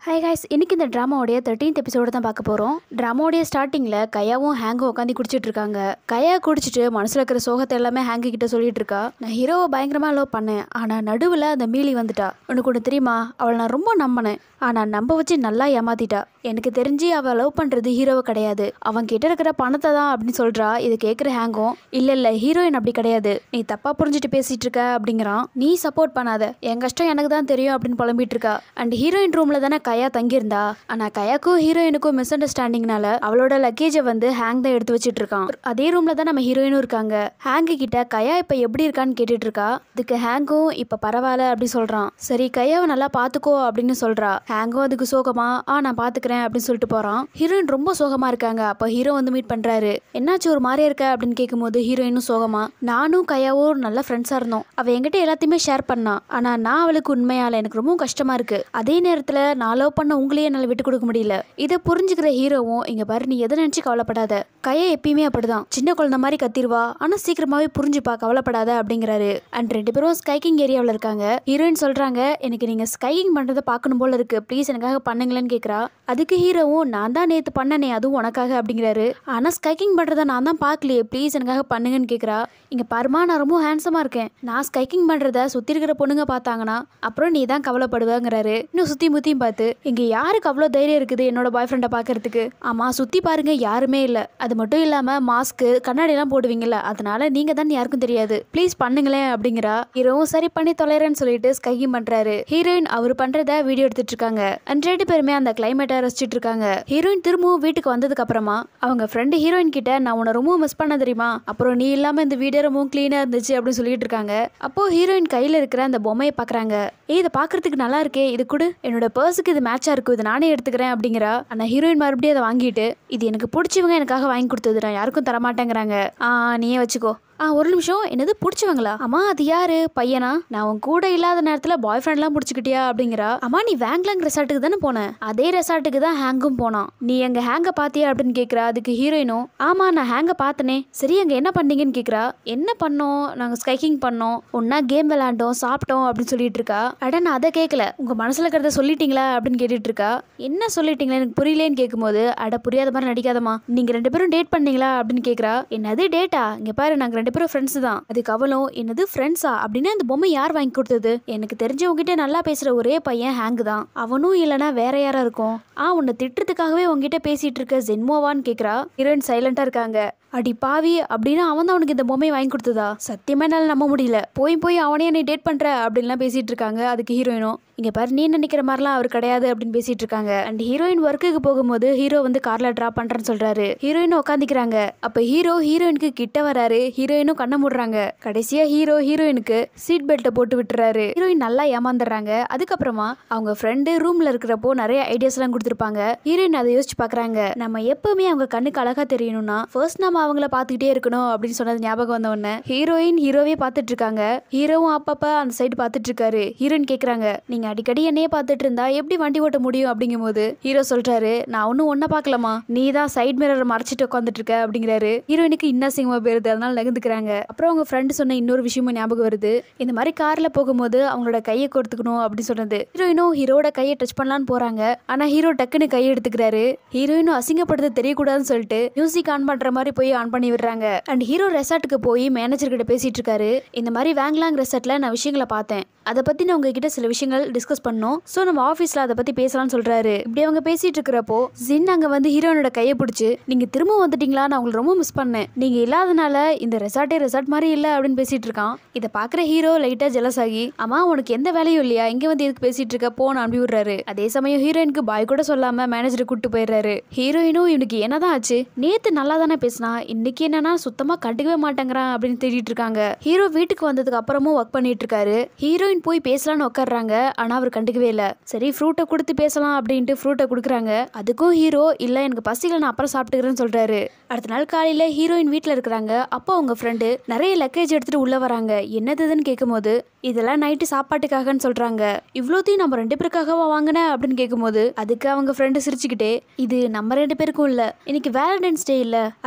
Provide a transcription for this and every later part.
hi guys இன்னைக்கு இந்த ட்ராமாவுடைய thirteenth episode தான் பார்க்க போகிறோம் ட்ராமாவுடைய ஸ்டார்டிங்கில் கையாவும் ஹேங்கும் உட்காந்து குடிச்சிட்டு இருக்காங்க கையா குடிச்சிட்டு மனசில் இருக்கிற சோகத்தை எல்லாமே ஹேங்கு கிட்ட சொல்லிட்டு இருக்கா நான் ஹீரோவை பயங்கரமாக லவ் பண்ணேன் ஆனால் நடுவில் அந்த மீலி வந்துட்டா உனக்கு ஒன்று தெரியுமா அவளை நான் ரொம்ப நம்பினேன் ஆனால் நம்ப வச்சு நல்லா ஏமாத்திட்டா எனக்கு தெரிஞ்சு அவள் லவ் பண்ணுறது ஹீரோவை கிடையாது அவன் கிட்ட இருக்கிற பணத்தை தான் அப்படின்னு சொல்கிறா இது கேட்குற ஹேங்கும் இல்லை இல்லை ஹீரோயின் அப்படி கிடையாது நீ தப்பாக புரிஞ்சுட்டு பேசிட்டு இருக்க அப்படிங்கிறான் நீ சப்போர்ட் பண்ணாத என் கஷ்டம் எனக்கு தான் தெரியும் அப்படின்னு புலம்பிட்டு இருக்கா அண்ட் ஹீரோயின் ரூமில் தானே கையா தங்கியிருந்தா ஆனால் கையாக்கும் ஹீரோயினுக்கும் மிஸ் அண்டர்ஸ்டாண்டிங்னால அவளோட லக்கேஜை வந்து ஹேங் தான் எடுத்து வச்சிட்டு இருக்கான் அதே ரூமில் தான் நம்ம ஹீரோயினும் இருக்காங்க ஹேங்கு கிட்ட கையா இப்போ எப்படி இருக்கான்னு கேட்டுட்டு இருக்கா அதுக்கு ஹேங்கும் இப்போ பரவாயில்ல அப்படி சொல்கிறான் சரி கையாவை நல்லா பார்த்துக்கோ அப்படின்னு சொல்கிறா ஹேங்கும் அதுக்கு சோகமா ஆ நான் பார்த்துக்கிறேன் அப்படின்னு சொல்லிட்டு போகிறான் ஹீரோயின் ரொம்ப சோகமா இருக்காங்க அப்போ ஹீரோ வந்து மீட் பண்ணுறாரு என்னாச்சு ஒரு மாதிரியா இருக்க அப்படின்னு கேட்கும்போது ஹீரோயினும் சோகமா நானும் கையாவும் நல்ல ஃப்ரெண்ட்ஸாக இருந்தோம் அவள் என்கிட்ட எல்லாத்தையுமே ஷேர் பண்ணா ஆனால் நான் அவளுக்கு உண்மையால எனக்கு ரொம்பவும் கஷ்டமா இருக்கு அதே நேரத்தில் நான் லவ் பண்ண உங்களையே என்னால் விட்டு கொடுக்க முடியல இதை புரிஞ்சுக்கிற ஹீரோவும் இங்க பாரு நீ எதை நினைச்சு கவலைப்படாத கையை எப்பயுமே அப்படிதான் சின்ன குழந்தை மாதிரி கத்திருவா ஆனா சீக்கிரமாவே புரிஞ்சுப்பா கவலைப்படாத அப்படிங்கிறாரு அண்ட் ரெண்டு பேரும் ஸ்கைக்கிங் ஏரியாவில் இருக்காங்க ஹீரோயின் சொல்றாங்க எனக்கு நீங்க ஸ்கைக்கிங் பண்றதை பார்க்கணும் போல இருக்கு ப்ளீஸ் எனக்காக பண்ணுங்களேன்னு கேட்குறா அதுக்கு ஹீரோவும் நான் தான் நேற்று பண்ணனே அதுவும் உனக்காக அப்படிங்கிறாரு ஆனால் ஸ்கைக்கிங் பண்ணுறதை நான் தான் பார்க்கலையே ப்ளீஸ் எனக்காக பண்ணுங்கன்னு கேட்குறா இங்கே பாருமா நான் ரொம்ப ஹேண்ட்ஸமாக இருக்கேன் நான் ஸ்கைக்கிங் பண்ணுறத சுற்றி இருக்கிற பொண்ணுங்க பார்த்தாங்கன்னா அப்புறம் நீ தான் கவலைப்படுவேங்கிறாரு இன்னும் சுற்றி முத்தியும் பார்த்து இங்கே யாருக்கு அவ்வளோ தைரியம் இருக்குது என்னோட பாய் ஃப்ரெண்டை பார்க்கறதுக்கு ஆமாம் சுற்றி பாருங்க யாருமே இல்லை அது மட்டும் இல்லாமல் மாஸ்க்கு கண்ணாடிலாம் போடுவீங்கல்ல அதனால நீங்கள் தான் யாருக்கும் தெரியாது ப்ளீஸ் பண்ணுங்களேன் அப்படிங்கிறா ஹீரோவும் சரி பண்ணி தொலைறேன்னு சொல்லிட்டு ஸ்கைக்கிங் பண்ணுறாரு ஹீரோயின் அவர் பண்ணுறத வீடியோ எடுத்துட்டு இருக்காங்க அண்ட் ரெண்டு பேருமே அந்த கிளைமேட்டை ரசிச்சிட்டு இருக்காங்க ஹீரோயின் திரும்பவும் வீட்டுக்கு வந்ததுக்கு அப்புறமா அவங்க ஃப்ரெண்டு ஹீரோயின் கிட்ட நான் உன்னை ரொம்ப மிஸ் பண்ண தெரியுமா அப்புறம் நீ இல்லாம இந்த வீடியோ ரொம்ப கிளீனா இருந்துச்சு அப்படின்னு சொல்லிட்டு இருக்காங்க அப்போ ஹீரோயின் கையில இருக்கிற அந்த பொம்மையை பாக்குறாங்க ஏய் இதை பாக்குறதுக்கு நல்லா இருக்கே இது கூட என்னோட பர்ஸுக்கு இது மேட்சா இருக்கும் இது நானே எடுத்துக்கிறேன் அப்படிங்கிறா ஆனா ஹீரோயின் மறுபடியும் அதை வாங்கிட்டு இது எனக்கு பிடிச்சவங்க எனக்காக வாங்கி கொடுத்தது நான் யாருக்கும் தர மாட்டேங்கிறாங்க ஆ நீயே வச்சுக்கோ ஆ ஒரு நிமிஷம் என்னது பிடிச்சவங்களா அம்மா அது யாரு பையனா நான் உன் கூட இல்லாத நேரத்துல பாய் ஃப்ரெண்ட்லாம் பிடிச்சிக்கிட்டியா அப்படிங்கிறா அம்மா நீ வேங்லாங் ரெசார்ட்டுக்கு தானே போன அதே ரெசார்ட்டுக்கு தான் ஹேங்கும் போனான் நீ எங்க ஹேங்க பாத்தியா அப்படின்னு கேக்குறா அதுக்கு ஹீரோயினும் ஆமா நான் ஹேங்க பார்த்தனே சரி அங்க என்ன பண்ணீங்கன்னு கேக்குறா என்ன பண்ணோம் நாங்க ஸ்கைக்கிங் பண்ணோம் ஒன்னா கேம் விளையாண்டோம் சாப்பிட்டோம் அப்படின்னு சொல்லிட்டு இருக்கா அட நான் அதை கேட்கல உங்க மனசுல இருக்கிறத சொல்லிட்டீங்களா அப்படின்னு கேட்டுட்டு இருக்கா என்ன சொல்லிட்டீங்களா எனக்கு புரியலேன்னு கேட்கும்போது அட புரியாத மாதிரி நடிக்காதம்மா நீங்க ரெண்டு பேரும் டேட் பண்ணீங்களா அப்படின்னு கேக்குறா என்னது டேட்டா இங்க பாரு நாங்க ரெண்டு பேரும் ஃப்ரெண்ட்ஸ் தான் அதுக்கு அவளும் என்னது ஃப்ரெண்ட்ஸா அப்படின்னா அந்த பொம்மை யார் வாங்கி கொடுத்தது எனக்கு தெரிஞ்சவங்ககிட்ட நல்லா பேசுற ஒரே பையன் ஹேங் தான் அவனும் இல்லைனா வேற யாரா இருக்கும் ஆ உன்னை திட்டுறதுக்காகவே உங்ககிட்ட பேசிட்டு இருக்க ஜென்மோவான்னு கேக்குறா ஹீரோயின் சைலண்டா இருக்காங்க அடி பாவி அப்படின்னா அவன் தான் அவனுக்கு இந்த பொம்மையை வாங்கி கொடுத்ததா சத்தியமா என்னால நம்ப முடியல போய் போய் அவனே என்னை டேட் பண்ற அப்படின்லாம் பேசிட்டு இருக்காங்க அதுக்கு ஹீரோயினும் இங்க பாரு நீ நினைக்கிற மாதிரிலாம் அவர் கிடையாது அப்படின்னு பேசிட்டு இருக்காங்க அண்ட் ஹீரோயின் ஒர்க்குக்கு போகும்போது ஹீரோ வந்து கார்ல டிராப் பண்றேன்னு சொல்றாரு ஹீரோயினும் உட்காந்துக்கிறாங்க அப்ப ஹீரோ ஹீரோயினுக்கு கிட்ட வராரு ஹீரோயினும் கண்ண மூடுறாங்க கடைசியா ஹீரோ ஹீரோயினுக்கு சீட் பெல்ட்டை போட்டு விட்டுறாரு ஹீரோயின் நல்லா ஏமாந்துடுறாங்க அதுக்கப்புறமா அவங்க ஃப்ரெண்டு ரூம்ல இருக்கிறப்போ நிறைய ஐடியாஸ் எல்லாம் கொடுத்துருப்பாங்க ஹீரோயின் அதை யோசிச்சு பாக்குறாங்க நம்ம எப்பவுமே அவங்க கண்ணுக்கு அழகா தெரியணும்னா ஃபர்ஸ்ட் நம்ம அவங்கள பார்த்துக்கிட்டே இருக்கணும் அப்படின்னு சொன்னது ஞாபகம் வந்த உடனே ஹீரோயின் ஹீரோவே பார்த்துட்டு இருக்காங்க ஹீரோவும் அப்பப்ப அந்த சைடு பார்த்துட்டு இருக்காரு ஹீரோயின் கேக்குறாங்க நீங்க அடிக்கடி என்னையே பார்த்துட்டு இருந்தா எப்படி வண்டி ஓட்ட முடியும் அப்படிங்கும்போது ஹீரோ சொல்றாரு நான் ஒன்னும் ஒன்ன பார்க்கலாமா நீ தான் சைட் மிரரை மறைச்சிட்டு உட்காந்துட்டு இருக்க அப்படிங்கிறாரு ஹீரோயினுக்கு இன்னசிங்கமா போயிருது அதனால நகர்ந்துக்கிறாங்க அப்புறம் அவங்க ஃப்ரெண்டு சொன்ன இன்னொரு விஷயமும் ஞாபகம் வருது இந்த மாதிரி கார்ல போகும்போது அவங்களோட கையை கொடுத்துக்கணும் அப்படின்னு சொன்னது ஹீரோயினும் ஹீரோட கையை டச் பண்ணலான்னு போறாங்க ஆனா ஹீரோ டக்குன்னு கையை எடுத்துக்கிறாரு ஹீரோயினும் அசிங்கப்படுத்த தெரியக்கூடாதுன்னு சொல்லிட்டு மியூசிக் ஆன் பண்ற மாதிரி போய் ஆன் பண்ணி விடுறாங்க அண்ட் ஹீரோ ரெசார்ட்டுக்கு போய் மேனேஜர் கிட்ட பேசிட்டு இருக்காரு இந்த மாதிரி வேங்லாங் ரெசார்ட்ல நான் விஷயங்களை பார்த்தேன் அதை பத்தி நான் உங்ககிட்ட சில விஷயங்கள் டிஸ்கஸ் பண்ணோம் ஸோ நம்ம ஆஃபீஸ்ல அதை பத்தி பேசலாம்னு சொல்றாரு இப்படி அவங்க பேசிட்டு இருக்கிறப்போ ஜின் அங்க வந்து ஹீரோனோட கையை பிடிச்சி நீங்க திரும்ப வந்துட்டீங்களா நான் உங்களை ரொம்ப மிஸ் பண்ணேன் நீங்க இல்லாதனால இந்த ரெசார்ட்டே ரெசார்ட் மாதிரி இல்ல அப்படின்னு பேசிட்டு இருக்கான் இதை பாக்குற ஹீரோ லைட்டா ஜெலஸ் ஆகி அம்மா உனக்கு எந்த வேலையும் இல்லையா இங்க வந்து எதுக்கு பேசிட்டு இருக்க போன்னு அனுப்பி விடுறாரு அதே சமயம் ஹீரோயினுக்கு பாய் கூட சொல்லாம மேனேஜரை கூட்டு போயிடுறாரு ஹீரோயினும் இவனுக்கு என்னதான் ஆச்சு நேத்து நல்லா தானே பேசினா இன்னைக்கு என்னன்னா சுத்தமா கண்டுக்கவே மாட்டேங்கிறான் அப்படின்னு தேடிட்டு இருக்காங்க ஹீரோ வீட்டுக்கு வந்ததுக்கு அப்புறமும் ஒர்க் பண்ணிட்டு இருக்காரு ஹீரோயின் போய் பேசலாம்னு உட்காடுறாங்க ஆனா அவர் கண்டுக்கவே இல்ல சரி ஃப்ரூட்டை கொடுத்து பேசலாம் அப்படின்ட்டு ஃப்ரூட்டை கொடுக்குறாங்க அதுக்கும் ஹீரோ இல்ல எனக்கு பசிக்கல நான் அப்புறம் சாப்பிட்டுக்கிறேன்னு சொல்றாரு அடுத்த நாள் காலையில ஹீரோயின் வீட்ல இருக்கிறாங்க அப்போ அவங்க ஃப்ரெண்டு நிறைய லக்கேஜ் எடுத்துட்டு உள்ள வராங்க என்னதுன்னு கேட்கும்போது இதெல்லாம் நைட்டு சாப்பாட்டுக்காகன்னு சொல்றாங்க இவ்வளோத்தையும் நம்ம ரெண்டு பேருக்காகவா வாங்கின அப்படின்னு கேட்கும்போது அதுக்கு அவங்க ஃப்ரெண்டு சிரிச்சுக்கிட்டே இது நம்ம ரெண்டு பேருக்கும் இல்ல இன்னைக்கு வேலண்டைன்ஸ் டே இல்ல அதனால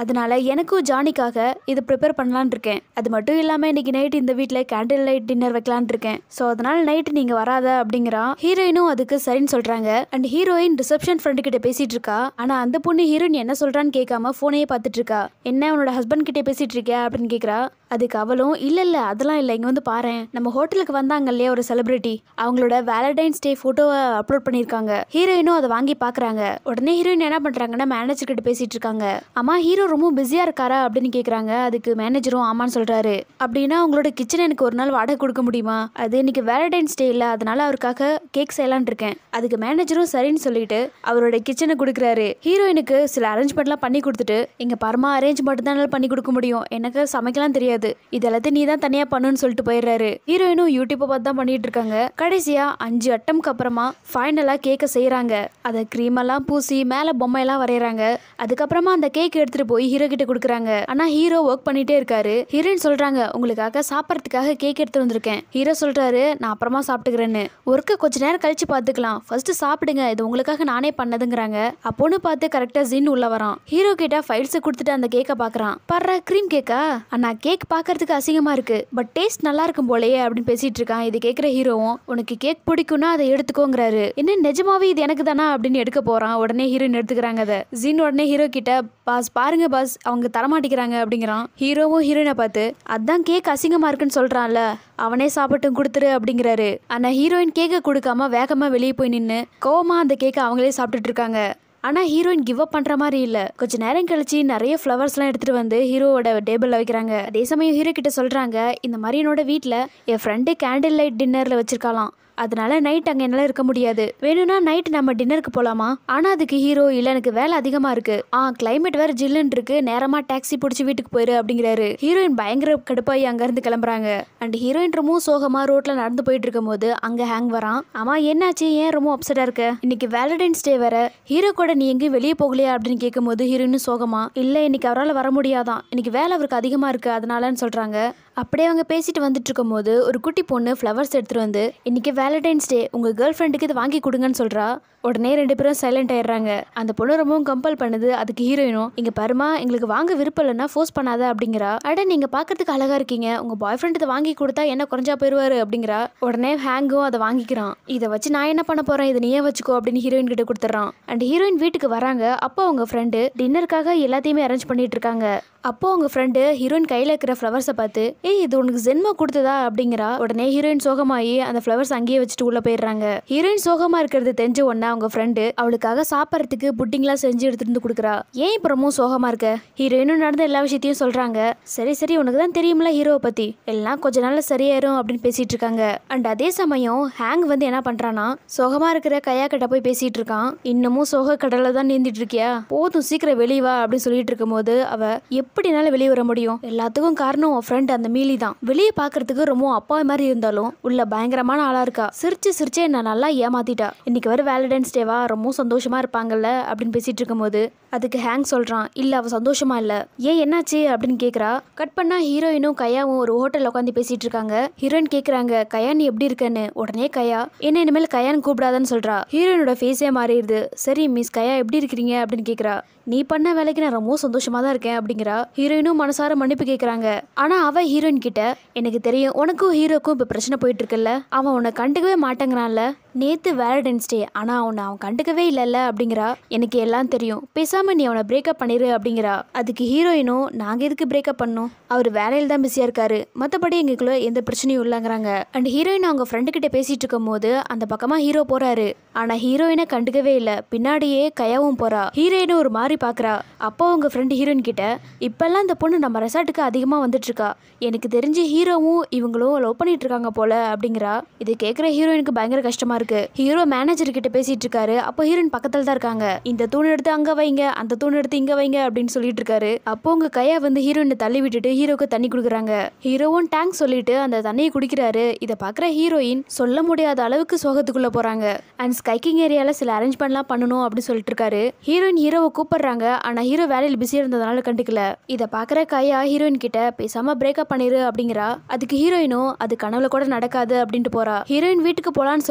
எனக்கும் ஜானிக்காக இது ப்ரிப்பேர் பண்ணலான்னு இருக்கேன் அது மட்டும் இல்லாமல் இன்னைக்கு நைட் இந்த வீட்டில் கேண்டில் லைட் டின்னர் வைக்கலான்னு இருக்கேன் ஸோ அதனால நைட் நீங்கள் வராத அப்படிங்கிறான் ஹீரோயினும் அதுக்கு சரின்னு சொல்கிறாங்க அண்ட் ஹீரோயின் ரிசப்ஷன் ஃப்ரெண்டு கிட்ட பேசிட்டு இருக்கா ஆனால் அந்த பொண்ணு ஹீரோயின் என்ன சொல்கிறான்னு கேட்காம ஃபோனையே பார்த்துட்டு இருக்கா என்ன உன்னோட ஹஸ்பண்ட் கிட்டே பேசிட்டு இருக்கியா அப்படின்னு கேட்குறா அதுக்கு அவளும் இல்லை இல்லை அதெல்லாம் இல்லை இங்கே வந்து பாரேன் நம்ம ஹோட்டலுக்கு வந்தாங்க இல்லையா ஒரு செலிபிரிட்டி அவங்களோட வேலண்டைன்ஸ் டே ஃபோட்டோவை அப்லோட் பண்ணியிருக்காங்க ஹீரோயினும் அதை வாங்கி பார்க்குறாங்க உடனே ஹீரோயின் என்ன பண்ணுறாங்கன்னா மேனேஜர் கிட்ட பேசிட்டு இருக்காங்க அம்மா ஹீரோ ரொம்ப பிஸியாக இருக்காரா அப்படின்னு கேட்குறாங்க அதுக்கு மேனேஜரும் ஆமான்னு சொல்கிறாரு அப்படின்னா உங்களோட கிச்சன் எனக்கு ஒரு நாள் வாடகை கொடுக்க முடியுமா அது இன்னைக்கு வேலண்டைன்ஸ் டே இல்லை அதனால அவருக்காக கேக் செய்யலான் இருக்கேன் அதுக்கு மேனேஜரும் சரின்னு சொல்லிட்டு அவரோட கிச்சனை கொடுக்குறாரு ஹீரோயினுக்கு சில அரேஞ்ச்மெண்ட்லாம் பண்ணி கொடுத்துட்டு இங்கே பரமா அரேஞ்ச் மட்டும் தான் பண்ணி கொடுக்க முடியும் எனக்கு சமைக்கலாம் தெரியாது இது எல்லாத்தையும் நீ தான் தனியாக பண்ணுன்னு சொல்லிட்டு போயிடுறாரு ஹீரோயினும் யூடியூப்பை பார்த்து தான் பண்ணிட்டு இருக்காங்க கடைசியா அஞ்சு அட்டம்க்கு அப்புறமா ஃபைனலாக கேக்கை செய்கிறாங்க அதை க்ரீம் எல்லாம் பூசி மேலே பொம்மையெல்லாம் வரைகிறாங்க அதுக்கப்புறமா அந்த கேக் எடுத்துட்டு போய் ஹீரோ கிட்ட கொடுக்குறாங்க ஆனால் ஹீரோ ஒர்க் பண்ணிட்டே இருக்காரு ஹீரோயின் சொல்றாங்க உங்களுக்காக சாப்பிட்றதுக்காக கேக் எடுத்து வந்திருக்கேன் ஹீரோ சொல்றாரு நான் அப்புறமா சாப்பிட்டுக்கிறேன்னு ஒர்க்கை கொஞ்ச நேரம் கழிச்சு பார்த்துக்கலாம் ஃபர்ஸ்ட் சாப்பிடுங்க இது உங்களுக்காக நானே பண்ணதுங்கிறாங்க அப்போன்னு பார்த்து கரெக்டாக ஜின் உள்ள வரான் ஹீரோ கிட்ட ஃபைல்ஸை கொடுத்துட்டு அந்த கேக்கை பார்க்குறான் பர்ற க்ரீம் கேக்கா அண்ணா கேக் பார்க்கறதுக்கு அசிங்கமா இருக்கு பட் டேஸ்ட் நல்லா இருக்கும் போலயே அப்படின்னு பேசிட்டு இருக்கான் இது கேட்குற ஹீரோவும் உனக்கு கேக் பிடிக்கும்னா அதை எடுத்துக்கோங்கிறாரு என்ன நிஜமாவே இது எனக்கு தானா அப்படின்னு எடுக்க போறான் உடனே ஹீரோயின் எடுத்துக்கிறாங்க அதை ஜின் உடனே ஹீரோ கிட்ட பாஸ் பாருங்க பாஸ் அவங்க தரமாட்டிக்கிறாங்க அப்படிங்கிறான் ஹீரோவும் ஹீரோயினை பார்த்து அதான் கேக் அசிங்கமா இருக்குன்னு சொல்றான்ல அவனே சாப்பிட்டும் கொடுத்துரு அப்படிங்கிறாரு ஆனா ஹீரோயின் கேக்கை கொடுக்காம வேகமா வெளியே போய் நின்று கோவமா அந்த கேக்கை அவங்களே சாப்பிட்டுட்டு இருக்காங்க ஆனால் ஹீரோயின் கிவ் அப் பண்ணுற மாதிரி இல்லை கொஞ்ச நேரம் கழிச்சு நிறைய ஃப்ளவர்ஸ்லாம் எடுத்துகிட்டு வந்து ஹீரோவோட டேபிளில் வைக்கிறாங்க அதே சமயம் ஹீரோ கிட்ட சொல்கிறாங்க இந்த மாதிரி என்னோட வீட்டில் என் ஃப்ரெண்டு கேண்டில் லைட் டின்னரில் வச்சிருக்காளாம் அதனால நைட் அங்கே என்னால் இருக்க முடியாது வேணும்னா நைட் நம்ம டின்னருக்கு போகலாமா ஆனால் அதுக்கு ஹீரோ இல்லை எனக்கு வேலை அதிகமாக இருக்கு ஆ கிளைமேட் வேறு ஜில்லுன்னு இருக்கு நேரமாக டாக்ஸி பிடிச்சி வீட்டுக்கு போயிரு அப்படிங்கிறாரு ஹீரோயின் பயங்கர கடுப்பாகி அங்கேருந்து கிளம்புறாங்க அண்ட் ஹீரோயின் ரொம்ப சோகமாக ரோட்டில் நடந்து போயிட்டு இருக்கும் போது அங்கே ஹேங் வரான் ஆமா என்னாச்சு ஏன் ரொம்ப அப்செட்டாக இருக்க இன்னைக்கு வேலண்டைன்ஸ் டே வேற ஹீரோ கூட நீ எங்கேயும் வெளியே போகலையா அப்படின்னு கேட்கும்போது ஹீரோயின் சோகமா இல்லை இன்னைக்கு அவரால் வர முடியாதான் இன்னைக்கு வேலை அவருக்கு அதிகமாக இருக்கு அதனாலன்னு சொல்கிறாங்க அப்படியே அவங்க பேசிட்டு வந்துட்டு இருக்கும்போது ஒரு குட்டி பொண்ணு ஃப்ளவர்ஸ் எடுத்துட்டு வந்து இன்னைக்கு வேலண்டைன்ஸ் டே உங்க கேர்ள் ஃப்ரெண்டுக்கு இது வாங்கி கொடுங்கன்னு சொல்றா உடனே ரெண்டு பேரும் சைலண்ட் ஆயிடுறாங்க அந்த பொண்ணு ரொம்பவும் கம்பல் பண்ணுது அதுக்கு ஹீரோயினும் இங்க பருமா எங்களுக்கு வாங்க விருப்பம் இல்லைன்னா ஃபோர்ஸ் பண்ணாத அப்படிங்கிறா அட நீங்க பாக்கிறதுக்கு அழகா இருக்கீங்க உங்க பாய் ஃப்ரெண்ட் இதை வாங்கி கொடுத்தா என்ன குறைஞ்சா போயிருவாரு அப்படிங்கிறா உடனே ஹேங்கும் அதை வாங்கிக்கிறான் இதை வச்சு நான் என்ன பண்ண போறேன் இதை நீயே வச்சுக்கோ அப்படின்னு ஹீரோயின் கிட்ட கொடுத்துட்றான் அண்ட் ஹீரோயின் வீட்டுக்கு வராங்க அப்போ அவங்க ஃப்ரெண்டு டின்னருக்காக எல்லாத்தையுமே அரேஞ்ச் பண்ணிட்டு இருக்காங்க அப்போ அவங்க ஃப்ரெண்டு ஹீரோயின் கையில் இருக்கிற ஃப்ளவர்ஸை பார்த்து ஏய் இது உனக்கு ஜென்மா கொடுத்ததா அப்படிங்கிறா உடனே ஹீரோயின் சோகமாயி அந்த ஃப்ளவர்ஸ் அங்கேயே வச்சுட்டு உள்ள போயிடுறாங்க ஹீரோயின் சோகமா இருக்கிறது தெரிஞ்ச உடனே அவங்க ஃப்ரெண்டு அவளுக்காக சாப்பிட்றதுக்கு புட்டிங்லாம் செஞ்சு எடுத்துட்டு வந்து கொடுக்குறா ஏன் இப்போ ரொம்ப சோகமா இருக்க ஹீரோயினும் நடந்த எல்லா விஷயத்தையும் சொல்றாங்க சரி சரி உனக்கு தான் தெரியும்ல ஹீரோவை பத்தி எல்லாம் கொஞ்ச நாள்ல சரியாயிரும் அப்படின்னு பேசிட்டு இருக்காங்க அண்ட் அதே சமயம் ஹேங் வந்து என்ன பண்றானா சோகமா இருக்கிற கையா கிட்ட போய் பேசிட்டு இருக்கான் இன்னமும் சோக கடல்ல தான் நீந்திட்டு இருக்கியா போதும் சீக்கிரம் வெளியே வா அப்படின்னு சொல்லிட்டு இருக்கும்போது அவ எப்படினால வெளியே வர முடியும் எல்லாத்துக்கும் காரணம் உன் ஃப்ரெண்ட் அந்த மீலி தான் வெளியே பார்க்கறதுக்கு ரொம்ப அப்பா மாதிரி இருந்தாலும் உள்ள பயங்கரமான ஆளா இருக்கா சிரிச்சு சிரிச்சே நான் நல்லா ஏமாத்திட்டா இன்னைக்கு வர வேலண்டைன்ஸ் டேவா ரொம்ப சந்தோஷமா இருப்பாங்கல்ல அப்படின்னு பேசிட்டு இருக்கும்போது அதுக்கு ஹேங் சொல்றான் இல்ல அவ சந்தோஷமா இல்ல ஏன் என்னாச்சு அப்படின்னு கேக்குறா கட் பண்ணா ஹீரோயினும் கையாவும் ஒரு ஹோட்டல்ல உட்காந்து பேசிட்டு இருக்காங்க ஹீரோயின் கேக்குறாங்க கையா நீ எப்படி இருக்கன்னு உடனே கையா என்ன இனிமேல் கையான்னு கூப்பிடாதன்னு சொல்றா ஹீரோயினோட ஃபேஸே மாறிடுது சரி மிஸ் கையா எப்படி இருக்கிறீங்க அப்படின்னு கேக்குறா நீ பண்ண வேலைக்கு நான் ரொம்ப சந்தோஷமா தான் இருக்கேன் அப்படிங்கிறா ஹீரோயினும் மனசார மன்னிப்பு கேட்குறாங்க ஆனா அவ ஹீரோயின் கிட்ட எனக்கு தெரியும் உனக்கும் ஹீரோக்கும் இப்போ பிரச்சனை போயிட்டு இருக்குல்ல அவன் உன்னை கண்டுக்கவே மாட்டேங்கிறான்ல நேத்து வேலண்டைன்ஸ் டே ஆனா அவனை அவன் கண்டுக்கவே இல்லைல்ல அப்படிங்கிறா எனக்கு எல்லாம் தெரியும் பேசாம நீ அவனை பிரேக்கப் பண்ணிரு அப்படிங்கிறா அதுக்கு ஹீரோயினும் நாங்க எதுக்கு பிரேக்கப் பண்ணோம் அவர் வேலையில் தான் பிஸியா இருக்காரு மற்றபடி எங்களுக்குள்ள எந்த பிரச்சனையும் இல்லைங்கிறாங்க அண்ட் ஹீரோயின் அவங்க ஃப்ரெண்டு கிட்ட பேசிட்டு இருக்கும் போது அந்த பக்கமா ஹீரோ போறாரு ஆனா ஹீரோயினை கண்டுக்கவே இல்லை பின்னாடியே கையாவும் போறா ஹீரோயினும் ஒரு மாதிரி பாக்குறா அப்போ உங்க ஃப்ரெண்டு ஹீரோயின் கிட்ட இப்பெல்லாம் இந்த பொண்ணு நம்ம ரெசார்ட்டுக்கு அதிகமா வந்துட்டு இருக்கா எனக்கு தெரிஞ்சு ஹீரோவும் இவங்களும் லவ் பண்ணிட்டு இருக்காங்க போல அப்படிங்கிறா இது கேட்குற ஹீரோயினுக்கு பயங்கர கஷ்டமா இருக்கு ஹீரோ மேனேஜர் கிட்ட பேசிட்டு இருக்காரு அப்போ ஹீரோயின் பக்கத்துல தான் இருக்காங்க இந்த தூண் எடுத்து அங்க வைங்க அந்த தூண் எடுத்து இங்க வைங்க அப்படின்னு சொல்லிட்டு இருக்காரு அப்போ உங்க கையா வந்து ஹீரோயினை தள்ளி விட்டுட்டு ஹீரோக்கு தண்ணி கொடுக்குறாங்க ஹீரோவும் டேங்க் சொல்லிட்டு அந்த தண்ணியை குடிக்கிறாரு இதை பார்க்குற ஹீரோயின் சொல்ல முடியாத அளவுக்கு சோகத்துக்குள்ள போறாங்க அண்ட் ஸ்கைக்கிங் ஏரியால சில அரேஞ்ச்மெண்ட்லாம் பண்ணணும் அப்படின்னு சொல்லிட்டு இருக்காரு ஹீரோயின் ஹீரோவை கூப்பிடுறாங்க ஆனா ஹீரோ வேலையில் பிஸியா இருந்ததுனால கண்டுக்கல இதை பார்க்குற கையா ஹீரோயின் கிட்ட பேசாம பிரேக்கப் பண்ணிரு அப்படிங்கிறா அதுக்கு ஹீரோயினும் அது கனவுல கூட நடக்காது அப்படின்ட்டு போறா ஹீரோயின் வீட்டுக்கு போலான்னு சொல்லிட்டு கிளம்பிட்டு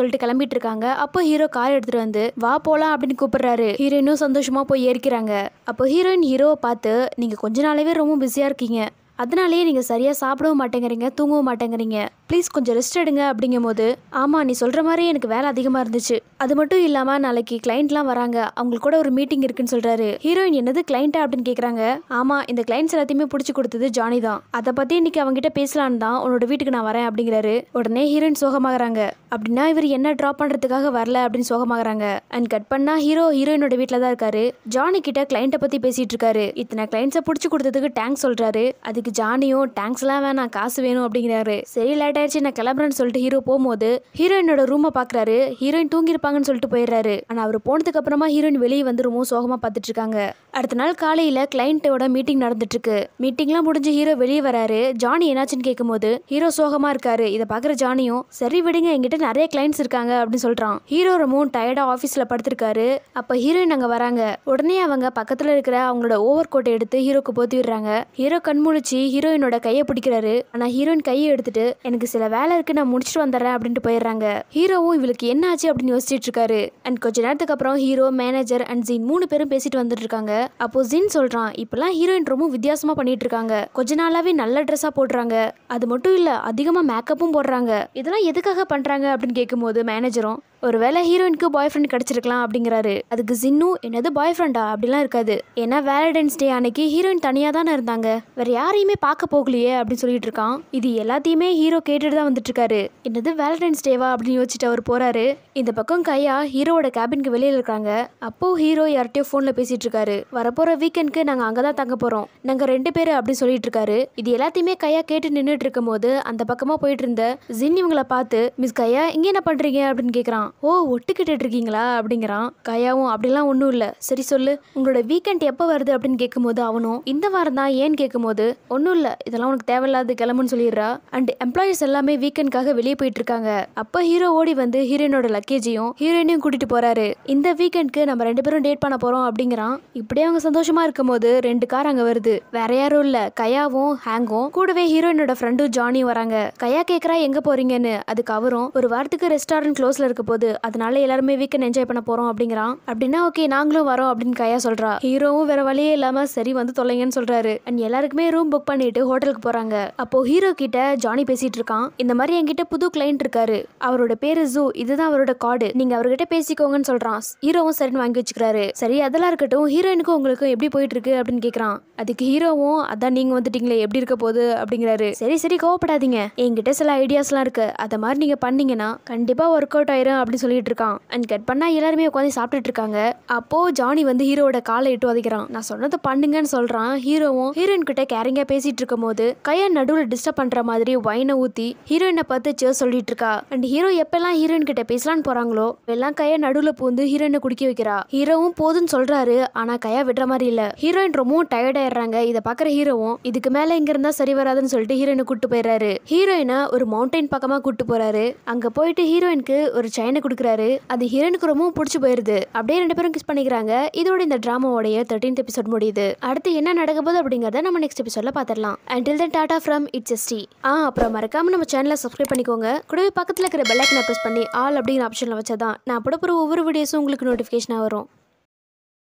கிளம்பிட்டு இருக்காங்க அப்போ ஹீரோ கார் எடுத்துட்டு வந்து வா போலாம் அப்படின்னு கூப்பிடுறாரு ஹீரோயினும் சந்தோஷமா போய் ஏறிக்கிறாங்க அப்போ ஹீரோயின் ஹீரோவை பார்த்து நீங்க கொஞ்ச நாளாவே ரொம்ப பிஸியா இருக்கீங்க அதனாலேயே நீங்கள் சரியாக சாப்பிடவும் மாட்டேங்கிறீங்க தூங்கவும் மாட்டேங்கிறீங்க ப்ளீஸ் கொஞ்சம் ரெஸ்ட் எடுங்க அப்படிங்கும் போது ஆமாம் நீ சொல்கிற மாதிரி எனக்கு வேலை அதிகமாக இருந்துச்சு அது மட்டும் இல்லாமல் நாளைக்கு கிளைண்ட்லாம் வராங்க அவங்களுக்கு கூட ஒரு மீட்டிங் இருக்குன்னு சொல்கிறாரு ஹீரோயின் என்னது கிளைண்ட்டா அப்படின்னு கேட்குறாங்க ஆமாம் இந்த கிளைண்ட்ஸ் எல்லாத்தையுமே பிடிச்சி கொடுத்தது ஜானி தான் அதை பற்றி இன்னைக்கு அவங்ககிட்ட பேசலான்னு தான் உன்னோட வீட்டுக்கு நான் வரேன் அப்படிங்கிறாரு உடனே ஹீரோயின் சோகமாகறாங்க அப்படின்னா இவர் என்ன ட்ராப் பண்ணுறதுக்காக வரல அப்படின்னு சோகமாகறாங்க அண்ட் கட் பண்ணா ஹீரோ ஹீரோயினோட வீட்டில் தான் இருக்காரு ஜானி கிட்ட கிளைண்ட்டை பற்றி பேசிட்டு இருக்காரு இத்தனை கிளைண்ட்ஸை பிடிச்சி கொடுத்ததுக்கு டேங்க்ஸ் சொல்கிறாரு அதுக்கு ஜானியும் டேங்க்ஸ்லாம் வேணாம் காசு வேணும் அப்படிங்கிறாரு சரி லேட் ஆயிடுச்சு நான் கிளம்புறேன்னு சொல்லிட்டு ஹீரோ போகும்போது ஹீரோயினோட ரூமை பார்க்குறாரு ஹீரோயின் தூங்கியிருப்பாங்கன்னு சொல்லிட்டு போயிடுறாரு ஆனால் அவர் போனதுக்கு அப்புறமா ஹீரோயின் வெளியே வந்து ரொம்ப சோகமாக பார்த்துட்டு இருக்காங்க அடுத்த நாள் காலையில் கிளைண்ட்டோட மீட்டிங் நடந்துட்டு இருக்கு மீட்டிங்லாம் முடிஞ்சு ஹீரோ வெளியே வராரு ஜானி என்னாச்சுன்னு கேட்கும்போது ஹீரோ சோகமா இருக்காரு இதை பார்க்குற ஜானியும் சரி விடுங்க என்கிட்ட நிறைய கிளைண்ட்ஸ் இருக்காங்க அப்படின்னு சொல்றான் ஹீரோ ரொம்பவும் டயர்டா ஆஃபீஸில் படுத்திருக்காரு அப்போ ஹீரோயின் அங்கே வராங்க உடனே அவங்க பக்கத்தில் இருக்கிற அவங்களோட ஓவர் கோட்டை எடுத்து ஹீரோக்கு போத்தி விடுறாங்க ஹீரோ கண்முழிச்சு ஹீரோயினோட கையை பிடிக்கிறாரு ஆனால் ஹீரோயின் கையை எடுத்துட்டு எனக்கு சில வேலை இருக்கு நான் முடிச்சுட்டு வந்துடுறேன் அப்படின்ட்டு போயிடுறாங்க ஹீரோவும் இவளுக்கு என்ன ஆச்சு அப்படின்னு யோசிச்சுட்டு இருக்காரு அண்ட் கொஞ்ச நேரத்துக்கு அப்புறம் ஹீரோ மேனேஜர் அண்ட் ஜீன் மூணு பேரும் பேசிட்டு வந்துட்டு இருக்காங்க அப்போ ஜீன் சொல்றான் இப்பெல்லாம் ஹீரோயின் ரொம்ப வித்தியாசமா பண்ணிட்டு இருக்காங்க கொஞ்ச நாளாவே நல்ல ட்ரெஸ்ஸா போடுறாங்க அது மட்டும் இல்ல அதிகமா மேக்கப்பும் போடுறாங்க இதெல்லாம் எதுக்காக பண்றாங்க அப்படின்னு கேட்கும்போது மேனேஜரும் ஒருவேளை ஹீரோயினுக்கு பாய் ஃப்ரெண்ட் கிடைச்சிருக்கலாம் அப்படிங்கிறாரு அதுக்கு ஜின்னு என்னது பாய் ஃப்ரெண்டா அப்படிலாம் இருக்காது ஏன்னா வேலண்டைன்ஸ் டே அன்னைக்கு ஹீரோயின் தனியாக தானே இருந்தாங்க வேற யாரையுமே பார்க்க போகலையே அப்படின்னு சொல்லிட்டு இருக்கான் இது எல்லாத்தையுமே ஹீரோ கேட்டுட்டு தான் வந்துட்டு இருக்காரு என்னது வேலண்டைன்ஸ் டேவா அப்படின்னு யோசிச்சுட்டு அவர் போறாரு இந்த பக்கம் கையா ஹீரோவோட கேபினுக்கு வெளியில இருக்காங்க அப்போ ஹீரோ யார்கிட்டயோ ஃபோனில் பேசிட்டு இருக்காரு வரப்போற வீக்கெண்ட்க்கு நாங்கள் அங்கே தான் தங்க போறோம் நாங்கள் ரெண்டு பேர் அப்படி சொல்லிட்டு இருக்காரு இது எல்லாத்தையுமே கையா கேட்டு நின்றுட்டு இருக்கும் போது அந்த பக்கமா போயிட்டு இருந்த ஜின் இவங்களை பார்த்து மிஸ் கையா இங்க என்ன பண்றீங்க அப்படின்னு கேட்குறான் ஓ ஒட்டுக்கிட்டு இருக்கீங்களா அப்படிங்கிறான் கையாவும் அப்படிலாம் ஒன்றும் இல்லை சரி சொல்லு உங்களோட வீக்கெண்ட் எப்போ வருது அப்படின்னு கேட்கும்போது அவனும் இந்த வாரம் தான் ஏன்னு கேட்கும்போது ஒன்றும் இல்லை இதெல்லாம் உனக்கு தேவையில்லாத கிளம்புன்னு சொல்லிடுறா அண்ட் எம்ப்ளாயிஸ் எல்லாமே வீக்கெண்ட்காக வெளியே போயிட்டு இருக்காங்க அப்போ ஹீரோ ஓடி வந்து ஹீரோயினோட லக்கேஜையும் ஹீரோயினையும் கூட்டிட்டு போறாரு இந்த வீக்கெண்ட்க்கு நம்ம ரெண்டு பேரும் டேட் பண்ண போறோம் அப்படிங்கிறான் இப்படியே அவங்க சந்தோஷமா இருக்கும்போது ரெண்டு கார் அங்க வருது வேற யாரும் இல்ல கயாவும் ஹேங்கும் கூடவே ஹீரோயினோட ஃப்ரெண்டும் ஜானியும் வராங்க கயா கேக்குறா எங்க போறீங்கன்னு அதுக்கு அவரும் ஒரு வாரத்துக்கு ரெஸ்டாரண்ட் க்ளோஸ்ல இருக்க போது அதனால எல்லாருமே வீக்கெண்ட் என்ஜாய் பண்ண போறோம் அப்படிங்கிறான் அப்படின்னா ஓகே நாங்களும் வரோம் அப்படின்னு கையா சொல்றா ஹீரோவும் வேற வழியே இல்லாம சரி வந்து தொலைங்கன்னு சொல்றாரு அண்ட் எல்லாருக்குமே ரூம் புக் பண்ணிட்டு ஹோட்டலுக்கு போறாங்க அப்போ ஹீரோ கிட்ட ஜானி பேசிட்டு இருக்கான் இந்த மாதிரி என்கிட்ட புது கிளைண்ட் இருக்காரு அவரோட பேரு ஜூ இதுதான் அவரோட கார்டு நீங்க அவர்கிட்ட பேசிக்கோங்கன்னு சொல்றான் ஹீரோவும் சரின்னு வாங்கி வச்சுக்கிறாரு சரி அதெல்லாம் இருக்கட்டும் ஹீரோயினுக்கும் உங்களுக்கும் எப்படி போயிட்டு இருக்கு அப்படின்னு கேக்குறான் அதுக்கு ஹீரோவும் அதான் நீங்க வந்துட்டீங்களே எப்படி இருக்க போகுது அப்படிங்கிறாரு சரி சரி கோவப்படாதீங்க என்கிட்ட சில ஐடியாஸ்லாம் இருக்கு அதை மாதிரி நீங்க பண்ணீங்கன்னா கண்டிப்பா ஒர்க் அவுட் ஆயிரும் அப்படின்னு சொல்லிட்டு இருக்கான் அண்ட் கட் பண்ணா எல்லாருமே உட்காந்து சாப்பிட்டுட்டு இருக்காங்க அப்போ ஜானி வந்து ஹீரோவோட காலை இட்டு உதைக்கிறான் நான் சொன்னதை பண்ணுங்கன்னு சொல்றான் ஹீரோவும் ஹீரோயின் கிட்ட கேரிங்கா பேசிட்டு இருக்கும் போது கையா நடுவில் டிஸ்டர்ப் பண்ற மாதிரி வைனை ஊத்தி ஹீரோயினை பார்த்து சேர் சொல்லிட்டு இருக்கா அண்ட் ஹீரோ எப்பெல்லாம் ஹீரோயின் கிட்ட பேசலான்னு போறாங்களோ எல்லாம் கையா நடுவில் பூந்து ஹீரோயினை குடிக்க வைக்கிறா ஹீரோவும் போதுன்னு சொல்றாரு ஆனா கையா விடுற மாதிரி இல்ல ஹீரோயின் ரொம்பவும் டயர்ட் ஆயிடுறாங்க இதை பாக்குற ஹீரோவும் இதுக்கு மேல இங்க இருந்தா சரி வராதுன்னு சொல்லிட்டு ஹீரோயினை கூட்டு போயிடுறாரு ஹீரோயினை ஒரு மவுண்டைன் பக்கமா கூட்டு போறாரு அங்க போயிட்டு ஹீரோயினுக்கு ஒரு செயினை கொடுக்குறாரு அது ஹீரோயினுக்கு ரொம்பவும் பிடிச்சி போயிருது அப்படியே ரெண்டு பேரும் கிஸ் பண்ணிக்கிறாங்க இதோட இந்த டிராமாவோடைய தேர்ட்டீன்த் எபிசோட் முடியுது அடுத்து என்ன நடக்க போகுது அப்படிங்கறத நம்ம நெக்ஸ்ட் எபிசோட்ல பாத்திரலாம் until then tata from it's S T ஆ அப்புறம் மறக்காம நம்ம சேனலை சப்ஸ்கிரைப் பண்ணிக்கோங்க கூடவே பக்கத்துல இருக்கிற பெல் ஐக்கனை ப்ரெஸ் பண்ணி ஆல் அப்படிங்கிற ஆப்ஷன்ல வச்சாதான் நான் போட போற ஒவ்வொரு வீடியோஸும் உங்களுக்கு நோட்டிஃபிகேஷனாக வரும்